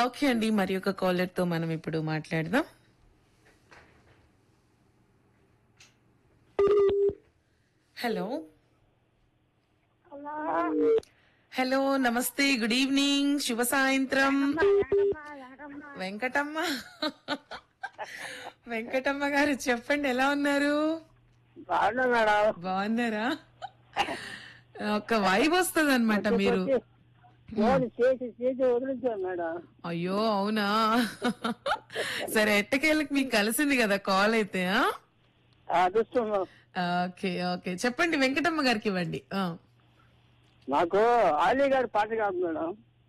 Okay అండి మరి ఒక కాలర్ తో మనం ఇప్పుడు మాట్లాడదాం హలో హలో నమస్తే గుడ్ ఈవినింగ్ శుభ సాయంత్రం వెంకటమ్మ వెంకటమ్మ గారు చెప్పండి ఎలా ఉన్నారు బాగున్నా మేడం బాగున్నారా ఒక వైబ్ వస్తుంది అనమాట మీరు ఫోన్ చేసి చేసి వదిలించాను మేడం అయ్యో అవునా సరే ఎట్టకేళ్ళకి మీకు కలిసింది కదా కాల్ అయితే ఆ? అదృష్టం ఓకే ఓకే చెప్పండి వెంకటమ్మ గారికి ఇవ్వండి ఆ. నాకు ఆలీ గారి పాట కాదు మేడం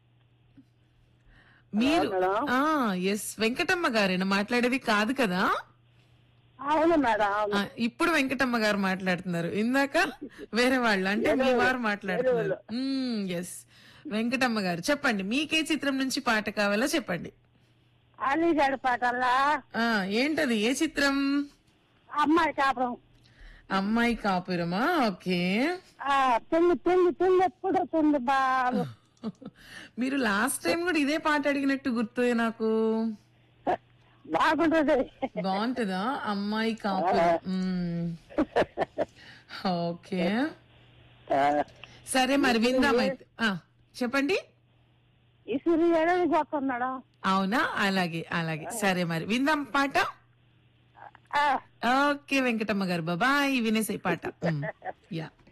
మీరు మేడం? ఆ ఎస్ వెంకటమ్మ గారేనా మాట్లాడేది కాదు కదా అవును మేడం ఆ, ఇప్పుడు వెంకటమ్మ గారు మాట్లాడుతున్నారు ఇందాక వేరే వాళ్ళు అంటే మీ వారు మాట్లాడుతున్నారు ఎస్ వెంకటమ్మ గారు చెప్పండి మీకే చిత్రం నుంచి పాట కావాలో చెప్పండి ఆలీ గారి పాటల్లా ఆ ఏంటది ఏ చిత్రం అమ్మాయి కాపురం అమ్మాయి కాపురమా ఓకే ఆ, తుంగి తుంగి తుంగి ఎప్పుడు తుంది బాబు మీరు లాస్ట్ టైం కూడా ఇదే పాట అడిగినట్టు గుర్తు నాకు బాగుంటది బాగుంటుందా అమ్మాయి కాపురం మ్మ్. ఓకే ఆ, సరే మరి విందాం అయితే ఆ, చెప్పండి ఇసురు ఎడవి పోతాం మేడం అవునా అలాగే అలాగే సరే మరి విందాం పాట ఆ, ఓకే వెంకటమ్మ గారు బాబాయ్ వినేసే పాట మ్మ్. యా